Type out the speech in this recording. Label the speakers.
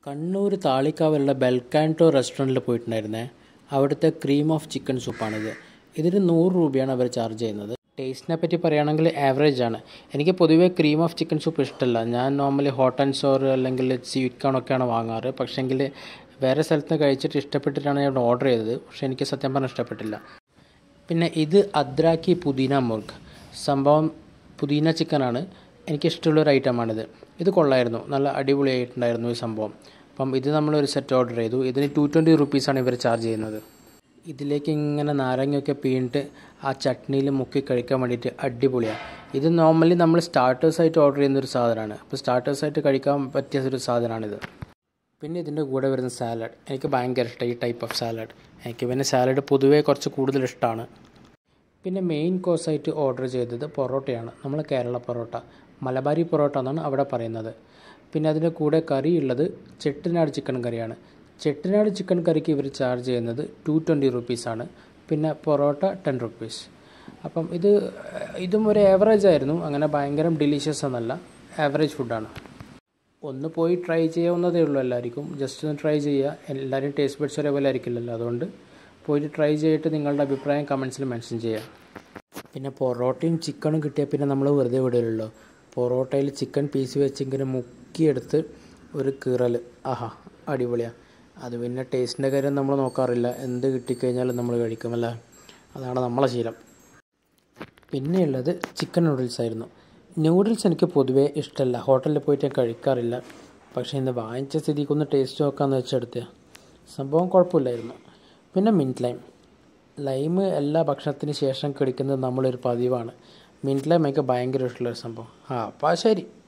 Speaker 1: കണ്ണൂർ താളിക്കാവിലുള്ള ബെൽക്കാൻറ്റോ റെസ്റ്റോറൻറ്റിൽ പോയിട്ടുണ്ടായിരുന്നേ അവിടുത്തെ cream of chicken സൂപ്പാണിത് ഇതിന് നൂറ് രൂപയാണ് അവർ ചാർജ് ചെയ്യുന്നത് ടേസ്റ്റിനെ പറ്റി പറയുകയാണെങ്കിൽ ആവറേജ് ആണ് എനിക്ക് പൊതുവേ ക്രീം ഓഫ് ചിക്കൻ സൂപ്പ് ഇഷ്ടമല്ല ഞാൻ നോർമലി ഹോട്ട് ആൻഡ് സോർ അല്ലെങ്കിൽ സ്വീറ്റ് കോൺ ഒക്കെയാണ് വാങ്ങാറ് പക്ഷേങ്കിൽ വേറെ സ്ഥലത്ത് നിന്ന് കഴിച്ചിട്ട് ഇഷ്ടപ്പെട്ടിട്ടാണ് ഞാൻ ഇവിടെ ഓർഡർ ചെയ്തത് പക്ഷേ എനിക്ക് സത്യം പറഞ്ഞാൽ ഇഷ്ടപ്പെട്ടില്ല പിന്നെ ഇത് അദ്രാക്കി പുദീന മുർഗ് സംഭവം പുദീന ചിക്കനാണ് എനിക്കിഷ്ടമുള്ളൊരു ഐറ്റമാണിത് ഇത് കൊള്ളായിരുന്നു നല്ല അടിപൊളിയായിട്ടുണ്ടായിരുന്നു ഈ സംഭവം അപ്പം ഇത് നമ്മളൊരു സെറ്റ് ഓർഡർ ചെയ്തു ഇതിന് ടു ട്വൻറ്റി റുപ്പീസാണ് ഇവർ ചാർജ് ചെയ്യുന്നത് ഇതിലേക്ക് ഇങ്ങനെ നാരങ്ങയൊക്കെ പീണിട്ട് ആ ചട്നിയിൽ മുക്കി കഴിക്കാൻ വേണ്ടിയിട്ട് അടിപൊളിയാണ് ഇത് നോർമലി നമ്മൾ സ്റ്റാർട്ടേഴ്സായിട്ട് ഓർഡർ ചെയ്യുന്ന ഒരു സാധനമാണ് അപ്പോൾ സ്റ്റാർട്ടേഴ്സായിട്ട് കഴിക്കാൻ പറ്റിയ ഒരു സാധനമാണിത് പിന്നെ ഇതിൻ്റെ കൂടെ വരുന്ന സാലഡ് എനിക്ക് ഭയങ്കര ഇഷ്ടം ഈ ടൈപ്പ് ഓഫ് സാലഡ് എനിക്ക് പിന്നെ സാലഡ് പൊതുവേ കുറച്ച് കൂടുതൽ ഇഷ്ടമാണ് പിന്നെ മെയിൻ കോഴ്സായിട്ട് ഓർഡർ ചെയ്തത് പൊറോട്ടയാണ് നമ്മൾ കേരള പൊറോട്ട മലബാരി പൊറോട്ട എന്നാണ് അവിടെ പറയുന്നത് പിന്നെ അതിൻ്റെ കൂടെ കറിയുള്ളത് ചെട്ടിനാട് ചിക്കൻ കറിയാണ് ചെട്ടിനാട് ചിക്കൻ കറിക്ക് ഇവർ ചാർജ് ചെയ്യുന്നത് ടു ട്വൻറ്റി റുപ്പീസാണ് പിന്നെ പൊറോട്ട ടെൻ റുപ്പീസ് അപ്പം ഇത് ഇതും ഒരു ആവറേജ് ആയിരുന്നു അങ്ങനെ ഭയങ്കര ഡിലീഷ്യസ് എന്നല്ല ആവറേജ് ഫുഡാണ് ഒന്ന് പോയി ട്രൈ ചെയ്യാവുന്നതേ ഉള്ളൂ എല്ലാവർക്കും ജസ്റ്റ് ഒന്ന് ട്രൈ ചെയ്യുക എല്ലാവരും ടേസ്റ്റ് ബഡ്സ് ഒരേപോലെ ആയിരിക്കില്ലല്ലോ അതുകൊണ്ട് പോയിട്ട് ട്രൈ ചെയ്തിട്ട് നിങ്ങളുടെ അഭിപ്രായം കമൻസിൽ മെൻഷൻ ചെയ്യുക പിന്നെ പൊറോട്ടയും ചിക്കനും കിട്ടിയാൽ പിന്നെ നമ്മൾ വെറുതെ വിടില്ലല്ലോ പൊറോട്ടയിൽ ചിക്കൻ പീസ് വെച്ച് ഇങ്ങനെ മുക്കിയെടുത്ത് ഒരു കീറൽ ആഹാ അടിപൊളിയാണ് അത് പിന്നെ ടേസ്റ്റിൻ്റെ കാര്യം നമ്മൾ നോക്കാറില്ല എന്ത് കിട്ടിക്കഴിഞ്ഞാലും നമ്മൾ കഴിക്കുമല്ലേ അതാണ് നമ്മളെ ശീലം പിന്നെയുള്ളത് ചിക്കൻ നൂഡിൽസ് ആയിരുന്നു നൂഡിൽസ് എനിക്ക് പൊതുവേ ഇഷ്ടമല്ല ഹോട്ടലിൽ പോയിട്ട് ഞാൻ കഴിക്കാറില്ല പക്ഷേ ഇന്ന് വാങ്ങിച്ച സ്ഥിതിക്കൊന്ന് ടേസ്റ്റ് നോക്കാമെന്ന് വെച്ചെടുത്ത സംഭവം കുഴപ്പമില്ലായിരുന്നു പിന്നെ മിൻറ്റ് ലൈം ലൈം എല്ലാ ഭക്ഷണത്തിന് ശേഷം കഴിക്കുന്നത് നമ്മളൊരു പതിവാണ് മിൻറ്റ് ലൈം എനിക്ക് ഭയങ്കര ഇഷ്ടമുള്ളൊരു സംഭവം ആ അപ്പോൾ ശരി